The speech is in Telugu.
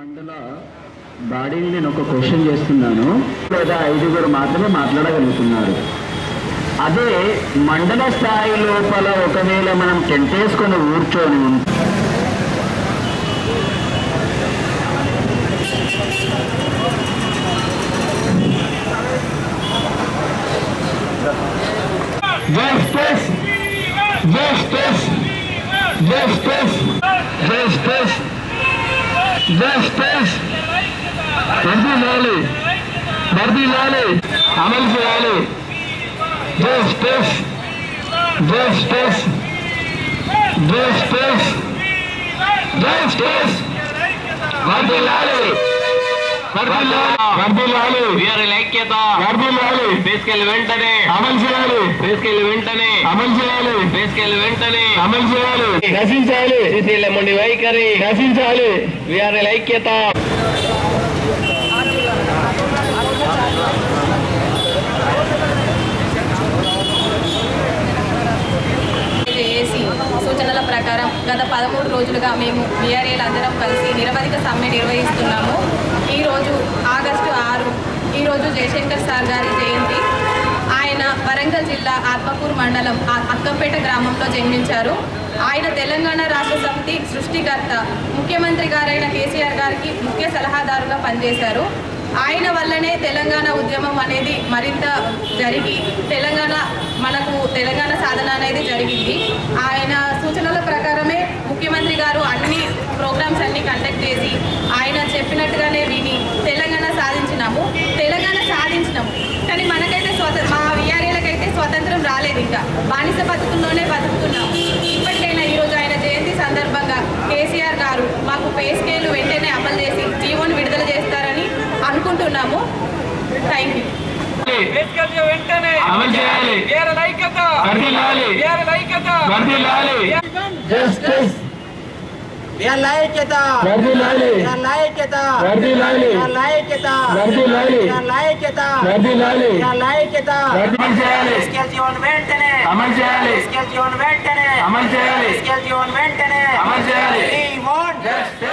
మండల బాడీని నేను ఒక క్వశ్చన్ చేస్తున్నాను లేదా ఐదుగురు మాత్రమే మాట్లాడగలుగుతున్నారు అదే మండల స్థాయి లోపల ఒకవేళ మనం టెంట్ వేసుకొని కూర్చొని ఉంటే Justice! Justice! Justice! Justice! Justice! వర్దిల్లాలి వర్దిల్లాలి అమలు చేయాలి జస్టిస్ జస్టిస్ జస్టిస్ జస్టిస్ వర్దిల్లాలి వర్దిల్లాలి వర్దిల్లాలి వీరి ఐక్యత వర్దిల్లాలి తీసుకెళ్లి వెంటనే అమలు చేయాలి తీసుకెళ్లి వెంటనే అమలు చేయాలి తీసుకెళ్లి వెంటనే అమలు చేయాలి నశించాలి శ్రీశైలముండి వైఖరి నశించాలి వీరి ఐక్యత ఏసీ సూచనల ప్రకారం గత పదమూడు రోజులుగా మేము బీఆర్ఏలు అందరం కలిసి నిరవధిక సమ్మె నిర్వహిస్తున్నాము ఈరోజు ఆగస్టు ఆరు ఈరోజు జయశంకర్ సార్ గారి జయంతి ఆయన వరంగల్ జిల్లా ఆత్మకూరు మండలం ఆ- అక్కంపేట గ్రామంలో జన్మించారు ఆయన తెలంగాణ రాష్ట్ర సమితి సృష్టికర్త ముఖ్యమంత్రి గారైన కేసీఆర్ గారికి ముఖ్య సలహాదారుగా పనిచేశారు ఆయన వల్లనే తెలంగాణ ఉద్యమం అనేది మరింత జరిగి తెలంగాణ మనకు తెలంగాణ సాధన అనేది జరిగింది ఆయన సూచనల ప్రకారమే ముఖ్యమంత్రి గారు అన్ని ప్రోగ్రామ్స్ అన్ని కండక్ట్ చేసి ఆయన చెప్పినట్టుగానే విని తెలంగాణ సాధించినాము తెలంగాణ సాధించినాము కానీ మనకైతే స్వత మా విఆర్ఏలకైతే స్వతంత్రం రాలేదు ఇంకా బానిస బతుకుల్లోనే బతుకుతున్నాము ఇప్పటికైనా ఈరోజు ఆయన జయంతి సందర్భంగా కేసీఆర్ గారు మాకు పే స్కేల్ వెంటనే అమలు చేసి జీవోని విడుదల చేస్తారని అనుకుంటున్నాము థ్యాంక్ యూ తీసుకెళ్లి వెంటనే అమలు చేయాలి వీరి ఐక్యత వర్దిల్లాలి వీరి ఐక్యత వర్దిల్లాలి జస్టిస్ వీళ్ళ ఐక్యత వర్దిల్లాలి వీళ్ళ ఐక్యత వర్దిల్లాలి వీళ్ళ ఐక్యత వర్దిల్లాలి వీళ్ళ ఐక్యత వర్దిల్లాలి వీళ్ళ ఐక్యత అమలు చేయాలి స్కేల్ జీవన్ వెంటనే అమలు చేయాలి స్కేల్ జీవన్ వెంటనే అమలు చేయాలి స్కేల్ జీవన్ వెంటనే అమలు చేయాలి We want Justice.